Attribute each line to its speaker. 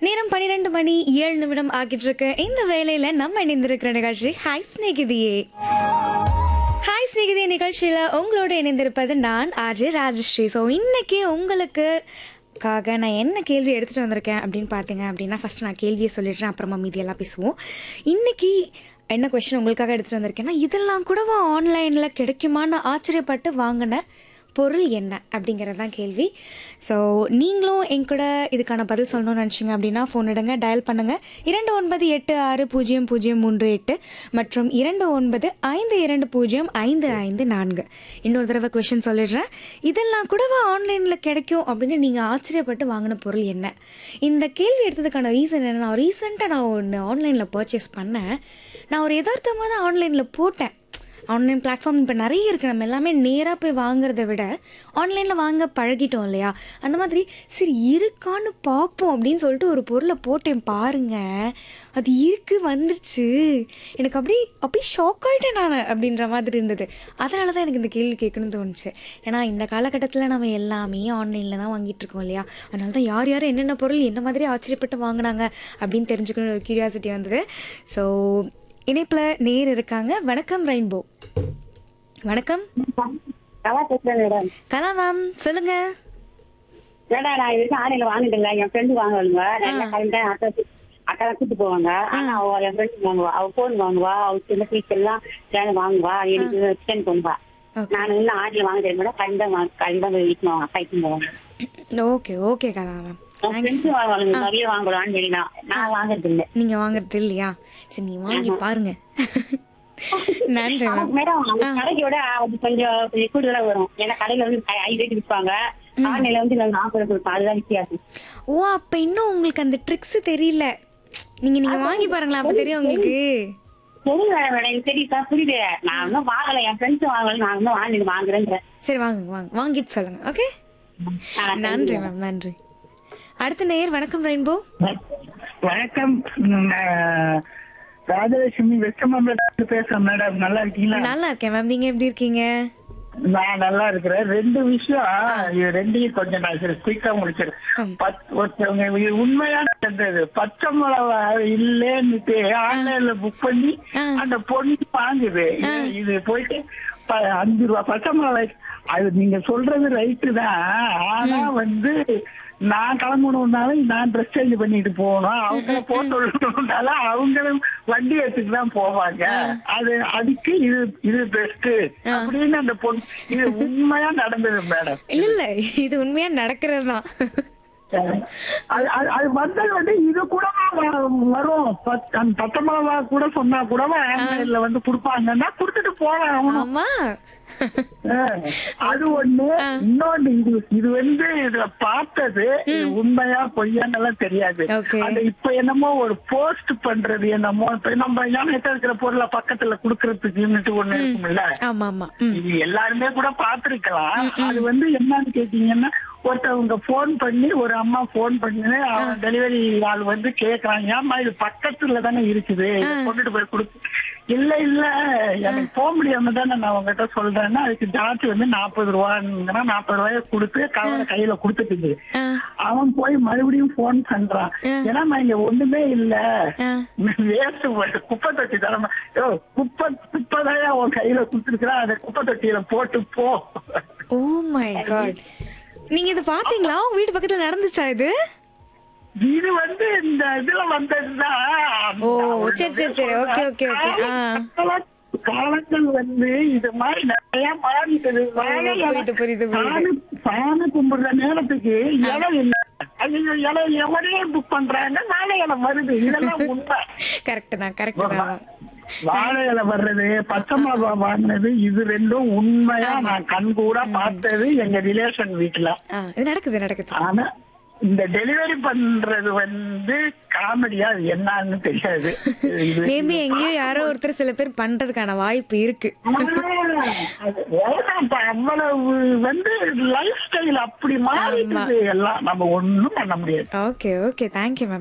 Speaker 1: நேரம் பன்னிரெண்டு மணி ஏழு நிமிடம் ஆகிட்டு இருக்கு இந்த வேலையில நம்ம இணைந்திருக்கிற நிகழ்ச்சி ஹாய் ஸ்நேகிதியே ஹாய் ஸ்நேகிதி நிகழ்ச்சியில உங்களோட இணைந்திருப்பது நான் ஆர்ஜே ராஜஸ்ரீ ஸோ இன்னைக்கு உங்களுக்கு காக நான் என்ன கேள்வி எடுத்துகிட்டு வந்திருக்கேன் அப்படின்னு பார்த்தீங்க அப்படின்னா ஃபஸ்ட்டு நான் கேள்வியை சொல்லிடுறேன் அப்புறமா மீதியெல்லாம் பேசுவோம் இன்னைக்கு என்ன கொஷின் உங்களுக்காக எடுத்துகிட்டு வந்திருக்கேன்னா இதெல்லாம் கூடவா ஆன்லைனில் கிடைக்குமான்னு ஆச்சரியப்பட்டு வாங்கின பொருள் என்ன அப்படிங்கிறது தான் கேள்வி ஸோ நீங்களும் என் கூட இதுக்கான பதில் சொல்லணும்னு நினச்சிங்க அப்படின்னா ஃபோன் எடுங்க டயல் பண்ணுங்கள் இரண்டு ஒன்பது எட்டு ஆறு பூஜ்ஜியம் பூஜ்ஜியம் மூன்று எட்டு மற்றும் இரண்டு ஒன்பது ஐந்து இரண்டு பூஜ்ஜியம் ஐந்து ஐந்து நான்கு இன்னொரு தடவை கொஷின் சொல்லிடுறேன் இதெல்லாம் கூடவா ஆன்லைனில் கிடைக்கும் அப்படின்னு நீங்கள் ஆச்சரியப்பட்டு வாங்கின பொருள் என்ன இந்த கேள்வி எடுத்ததுக்கான ரீசன் என்ன நான் ரீசெண்டாக நான் ஒன்று ஆன்லைனில் பர்ச்சேஸ் பண்ணேன் நான் ஒரு யதார்த்தமாக தான் ஆன்லைனில் போட்டேன் ஆன்லைன் பிளாட்ஃபார்ம் இப்போ நிறைய இருக்குது நம்ம எல்லாமே நேராக போய் வாங்குறத விட ஆன்லைனில் வாங்க பழகிட்டோம் இல்லையா அந்த மாதிரி சரி இருக்கான்னு பார்ப்போம் அப்படின்னு சொல்லிட்டு ஒரு பொருளை போட்டேன் பாருங்க அது இருக்கு வந்துருச்சு எனக்கு அப்படி அப்படியே ஷாக் ஆகிட்டேன் நான் அப்படின்ற மாதிரி இருந்தது அதனால தான் எனக்கு இந்த கேள்வி கேட்கணும்னு தோணுச்சு ஏன்னா இந்த காலகட்டத்தில் நம்ம எல்லாமே ஆன்லைனில் தான் வாங்கிட்டு இருக்கோம் இல்லையா அதனால தான் யார் யார் என்னென்ன பொருள் என்ன மாதிரி ஆச்சரியப்பட்டு வாங்கினாங்க அப்படின்னு தெரிஞ்சுக்கணும் ஒரு கியூரியாசிட்டி வந்தது ஸோ இணைப்பில் நேர் இருக்காங்க வணக்கம் ரெயின்போ வணக்கம்
Speaker 2: நல்லா பேசுறேன் மேடம்
Speaker 1: கலா மேம் சொல்லுங்க
Speaker 2: மேடம் நான் இது வரைக்கும் ஆன்லைன்ல வாங்கிட்டேங்க என் ஃப்ரெண்டு வாங்குவாங்க நல்லா கலந்தேன் அக்கா அக்கா தான் கூட்டு போவாங்க ஆனா அவ என் ஃப்ரெண்டு வாங்குவா அவ போன் வாங்குவா அவ சின்ன பீஸ் எல்லாம் சேனல் வாங்குவா எனக்கு சிக்கன் கொண்டுவா
Speaker 1: Okay.
Speaker 2: நான் இன்னும் ஆன்லைன் வாங்க தெரியும் மேடம் கண்டம் கண்டம் வீட்டுல வாங்க கைக்கும் போவாங்க
Speaker 1: ஓகே ஓகே கலா மேம்
Speaker 2: என் ஃப்ரெண்ட்ஸும் வாங்குவாங்க நிறைய வாங்கலாம்னு சொல்லி நான் நான் வாங்குறது இல்லை
Speaker 1: நீங்க வாங்குறது இல்லையா சரி நீ வாங்கி பாருங்க நன்றி மேம்
Speaker 2: மேடம் அந்த கடைக்கு விட அது கொஞ்சம் கொஞ்சம் கூடுதலா வரும் ஏன்னா கடையில வந்து ஐ ரேட் விற்பாங்க ஆன்லைன்ல வந்து நாங்க நாற்பது கொடுப்போம் அதுதான் வித்தியாசம்
Speaker 1: ஓ அப்ப இன்னும் உங்களுக்கு அந்த ட்ரிக்ஸ் தெரியல நீங்க நீங்க வாங்கி பாருங்களேன் அப்ப தெரியும் உங்களுக்கு
Speaker 2: சரி மேடம் மேடம் எனக்கு தெரியுதா புரியுது நான் இன்னும் வாங்கல என் ஃப்ரெண்ட்ஸ் வாங்கல நான் இன்னும் வாங்கி வாங்குறேன்றேன்
Speaker 1: சரி வாங்க வாங்க வாங்கிட்டு சொல்லுங்க ஓகே
Speaker 2: ஆ,
Speaker 1: நன்றி மேம் நன்றி அடுத்த நேயர் வணக்கம் ரெயின்போ
Speaker 3: வணக்கம் ம், அஹ், ராஜலட்சுமி வெச்சமாம்பேட்டு பேசுறேன் மேடம் நல்லா இருக்கீங்களா
Speaker 1: நல்லா இருக்கேன் மேம் நீங்க எப்படி இருக்கீங்க
Speaker 3: நான் நல்லா இருக்கிறேன் ரெண்டு விஷயம் இது ரெண்டையும் கொஞ்சம் நான் சரி குயிக்கா முடிச்சிருக்கேன் பத்- ஒருத்தவங்க இது உண்மையான இருந்தது பச்சை மிளகா இல்லேன்னுட்டு ஆன்லைன்ல புக் பண்ணி
Speaker 1: ஆ.
Speaker 3: அந்த பொண்ணு வாங்குது இது- இது போயிட்டு ப- அஞ்சு ரூபா பச்சை மிளகாய் அது நீங்க சொல்றது ரைட்டு தான் ஆனா வந்து நான் கிளம்பணும்னாலும் நான் ட்ரெஸ் சேஞ்ச் பண்ணிட்டு போகணும் அவங்கள போட்டு விடணும்னால அவங்களும் வண்டி எடுத்துட்டு தான் போவாங்க அது அதுக்கு இது இது பெஸ்ட் அப்படின்னு அந்த பொண்ணு இது உண்மையா நடந்தது மேடம்
Speaker 1: இல்ல இல்ல இது உண்மையா நடக்கிறது தான்
Speaker 3: அது அது- அது வந்தது வந்து இது கூட வரும் பத்- அந்த பத்தொன்பதா கூட சொன்னா கூட ஆன்லைன்ல வந்து கொடுப்பாங்கன்னா கொடுத்துட்டு போவேன் அவனும்
Speaker 1: ஆமா
Speaker 3: அது ஒண்ணு இன்னொன்னு இது இது வந்து இதுல பார்த்தது இது உண்மையா பொய்யான்னெல்லாம் தெரியாது
Speaker 1: Okay.
Speaker 3: அது இப்ப என்னமோ ஒரு போஸ்ட் பண்றது என்னமோ இப்ப நம்ம ஏன்னா இருக்கிற பொருளை பக்கத்துல குடுக்கறதுக்குன்னுட்டு ஒண்ணு இருக்கும்ல
Speaker 1: ஆமா ஆமா ம்
Speaker 3: இது எல்லாருமே கூட பாத்திருக்கலாம் அது வந்து என்னன்னு கேட்டீங்கன்னா ஒருத்தவங்க போன் பண்ணி ஒரு அம்மா போன் பண்ணி அவன் டெலிவரி ஆள் வந்து கேக்குறாங்க ஏம்மா இது பக்கத்துல தானே இருக்குது இதை கொண்டுட்டு போய் கொடுத்து இல்ல இல்ல எனக்கு போக முடியாம தானே நான் உங்ககிட்ட சொல்றேன்னா அதுக்கு ஜாஸ்தி வந்து நாற்பது ரூபாங்கிற நாற்பது ரூபாய கொடுத்து கவலை கையில கொடுத்துட்டு
Speaker 1: ஆ
Speaker 3: அவன் போய் மறுபடியும் போன் பண்றான் ஏன்னா நான் இங்க ஒண்ணுமே இல்ல
Speaker 1: ஆ
Speaker 3: வேஸ்ட் போட்டு குப்பை தொட்டி தரமா யோ குப்பை குப்பைதான் உன் கையில குடுத்துருக்கான் அதை குப்பை தொட்டியில போட்டு போ
Speaker 1: ஓ மை காட் நீங்க இது பாத்தீங்களா உங்க வீட்டு பக்கத்துல நடந்துச்சா இது
Speaker 3: இது வந்து இந்த இதுல வந்ததுதான்
Speaker 1: ஓ, சரி, சரி, சரி. Okay, okay, okay. ஆ.
Speaker 3: கால- காலங்கள் வந்து இது மாதிரி நிறைய மாறிட்டது
Speaker 1: புரியுது, புரியுது, புரியுது.
Speaker 3: சாமி கும்பிடுற நேரத்துக்கு இடம் இல்ல ஐயோ இடம் எவனே புக் பண்றாங்க நாளை இடம் வருது இதெல்லாம் உண்மை
Speaker 1: கரெக்ட் தான் கரெக்ட் தான்
Speaker 3: வாழை இலை வர்றது பச்சை மிளகா வாங்கினது இது ரெண்டும் உண்மையா நான் கண் கூட பார்த்தது எங்க ரிலேஷன் வீட்டுல
Speaker 1: ஆ இது நடக்குது நடக்குது
Speaker 3: ஆனா இந்த டெலிவரி பண்றது வந்து காமெடியா அது என்னன்னு தெரியாது இது-
Speaker 1: மேபி எங்கேயோ யாரோ ஒருத்தர் சில பேர் பண்றதுக்கான வாய்ப்பு இருக்கு
Speaker 3: அது உலகம் இப்ப அவ்வளவு வந்து லைஃப் ஸ்டைல் அப்படி மாறிடுது எல்லாம் நம்ம ஒண்ணும் பண்ண முடியாது
Speaker 1: ஓகே ஓகே தேங்க்யூ மேம்